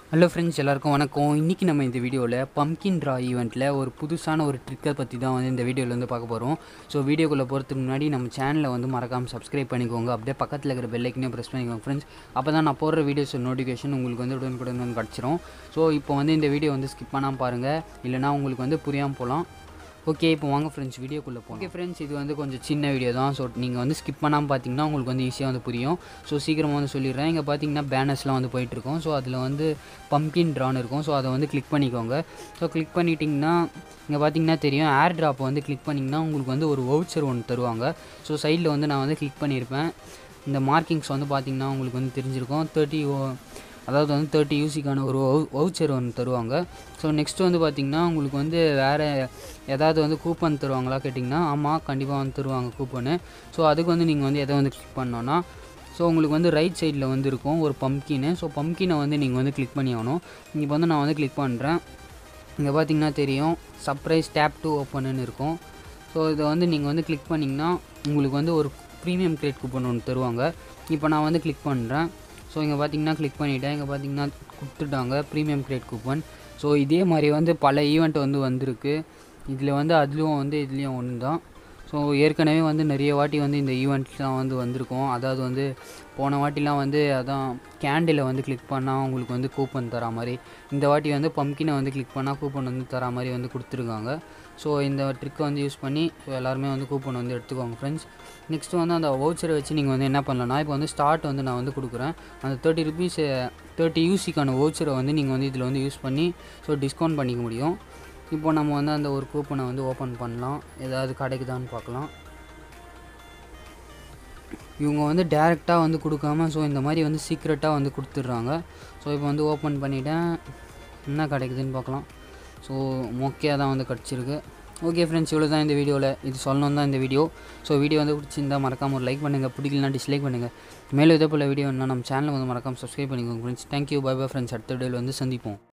hello friends எல்லாருக்கும் வணக்கம் இன்றைக்கி நம்ம இந்த வீடியோவில் பம்கின் ட்ரா ஈவெண்ட்டில் ஒரு புதுசான ஒரு ட்ரிக்கை பற்றி தான் வந்து இந்த வீடியோவில் வந்து பார்க்க போகிறோம் ஸோ வீடியோக்குள்ளே போகிறதுக்கு முன்னாடி நம்ம சேனலை வந்து மறக்காமல் சப்ஸ்கிரைப் பண்ணிக்கோங்க அப்படியே பக்கத்தில் இருக்கிற பெல்லைக்கனே ப்ரெஸ் பண்ணிக்கோங்க ஃப்ரெண்ட்ஸ் அப்போ தான் நான் போடுற வீடியோஸ் நோட்டிஃபிகேஷன் உங்களுக்கு வந்து உடனுக்குடன் வந்து கிடச்சிரும் ஸோ இப்போ வந்து இந்த வீடியோ வந்து ஸ்கிப் பண்ணாமல் பாருங்கள் இல்லைனா உங்களுக்கு வந்து புரியாமல் போகலாம் ஓகே இப்போ வாங்க ஃப்ரெண்ட்ஸ் வீடியோக்குள்ளே போகலாம் ஓகே ஃப்ரெண்ட்ஸ் இது வந்து கொஞ்சம் சின்ன வீடியோ தான் ஸோ நீங்கள் வந்து ஸ்கிப் பண்ணாமல் பார்த்தீங்கன்னா உங்களுக்கு வந்து ஈஸியாக வந்து புரியும் ஸோ சீக்கிரமாக வந்து சொல்லிடுறேன் இங்கே பார்த்தீங்கன்னா பேனர்ஸ்லாம் வந்து போயிட்டுருக்கோம் ஸோ அதில் வந்து பம்கின் ட்ரான் இருக்கும் ஸோ அதை வந்து கிளிக் பண்ணிக்கோங்க ஸோ கிளிக் பண்ணிட்டிங்கன்னா இங்கே பார்த்தீங்கன்னா தெரியும் ஏர் ட்ராப்பை வந்து கிளிக் பண்ணிங்கன்னா உங்களுக்கு வந்து ஒரு வவுச்சர் ஒன்று தருவாங்க ஸோ சைடில் வந்து நான் வந்து கிளிக் பண்ணியிருப்பேன் இந்த மார்க்கிங்ஸ் வந்து பார்த்திங்கன்னா உங்களுக்கு வந்து தெரிஞ்சிருக்கும் தேர்ட்டி அதாவது வந்து தேர்ட்டி யூசிக்கான ஒரு வவுச்சர் ஒன்று தருவாங்க ஸோ நெக்ஸ்ட் வந்து பார்த்திங்கன்னா உங்களுக்கு வந்து வேறு ஏதாவது வந்து கூப்பன் தருவாங்களா கேட்டிங்கன்னா ஆமாம் கண்டிப்பாக வந்து தருவாங்க கூப்பனு ஸோ அதுக்கு வந்து நீங்கள் வந்து எதை வந்து கிளிக் பண்ணோன்னா ஸோ உங்களுக்கு வந்து ரைட் சைடில் வந்து இருக்கும் ஒரு பம்கின்னு ஸோ பம்கினை வந்து நீங்கள் வந்து கிளிக் பண்ணி ஆகணும் இப்போ வந்து நான் வந்து கிளிக் பண்ணுறேன் இங்கே பார்த்தீங்கன்னா தெரியும் சர்ப்ரைஸ் டேப் டு ஓப்பனுன்னு இருக்கும் ஸோ இதை வந்து நீங்கள் வந்து கிளிக் பண்ணிங்கன்னா உங்களுக்கு வந்து ஒரு ப்ரீமியம் கிரேட் கூப்பன் ஒன்று தருவாங்க இப்போ நான் வந்து கிளிக் பண்ணுறேன் ஸோ இங்கே பார்த்தீங்கன்னா கிளிக் பண்ணிவிட்டேன் இங்கே பார்த்தீங்கன்னா கொடுத்துட்டாங்க ப்ரீமியம் கிரேட் கூப்பன் ஸோ இதே மாதிரி வந்து பல ஈவெண்ட் வந்து வந்திருக்கு இதில் வந்து அதுலேயும் வந்து இதுலேயும் ஒன்று தான் ஸோ ஏற்கனவே வந்து நிறைய வாட்டி வந்து இந்த ஈவெண்ட்ஸ்லாம் வந்து வந்திருக்கும் அதாவது வந்து போன வாட்டிலாம் வந்து அதான் கேண்டிலை வந்து கிளிக் பண்ணால் உங்களுக்கு வந்து கூப்பன் தரா மாதிரி இந்த வாட்டி வந்து பம்கினை வந்து கிளிக் பண்ணால் கூப்பன் வந்து தரா மாதிரி வந்து கொடுத்துருக்காங்க ஸோ இந்த ட்ரிக்கை வந்து யூஸ் பண்ணி ஸோ எல்லாருமே வந்து கூப்பன் வந்து எடுத்துக்கோங்க ஃப்ரெண்ட்ஸ் நெக்ஸ்ட்டு வந்து அந்த வவுச்சரை வச்சு நீங்கள் வந்து என்ன பண்ணலாம்னா இப்போ வந்து ஸ்டார்ட் வந்து நான் வந்து கொடுக்குறேன் அந்த தேர்ட்டி ருபீஸ் தேர்ட்டி யூசிக்கான வவுச்சரை வந்து நீங்கள் வந்து இதில் வந்து யூஸ் பண்ணி ஸோ டிஸ்கவுண்ட் பண்ணிக்க முடியும் இப்போ நம்ம வந்து அந்த ஒரு கூப்பனை வந்து ஓப்பன் பண்ணலாம் ஏதாவது கிடைக்குதான்னு பார்க்கலாம் இவங்க வந்து டேரெக்டாக வந்து கொடுக்காம ஸோ இந்த மாதிரி வந்து சீக்ரெட்டாக வந்து கொடுத்துட்றாங்க ஸோ இப்போ வந்து ஓப்பன் பண்ணிவிட்டேன் என்ன கிடைக்குதுன்னு பார்க்கலாம் ஸோ மொக்கையாக தான் வந்து கிடச்சிருக்கு ஓகே ஃப்ரெண்ட்ஸ் இவ்வளோ தான் இந்த வீடியோவில் இது சொல்லணும் தான் இந்த வீடியோ ஸோ வீடியோ வந்து பிடிச்சிருந்தா மறக்காமல் ஒரு லைக் பண்ணுங்கள் பிடிக்கலனா டிஸ்லைக் பண்ணுங்கள் மேலும் இதே போல் வீடியோ என்ன நம்ம சேனலை வந்து மறக்காமல் சப்ஸ்கிரைப் பண்ணிக்கோங்க friends thank you bye bye friends அடுத்த வீடியோவில் வந்து சந்திப்போம்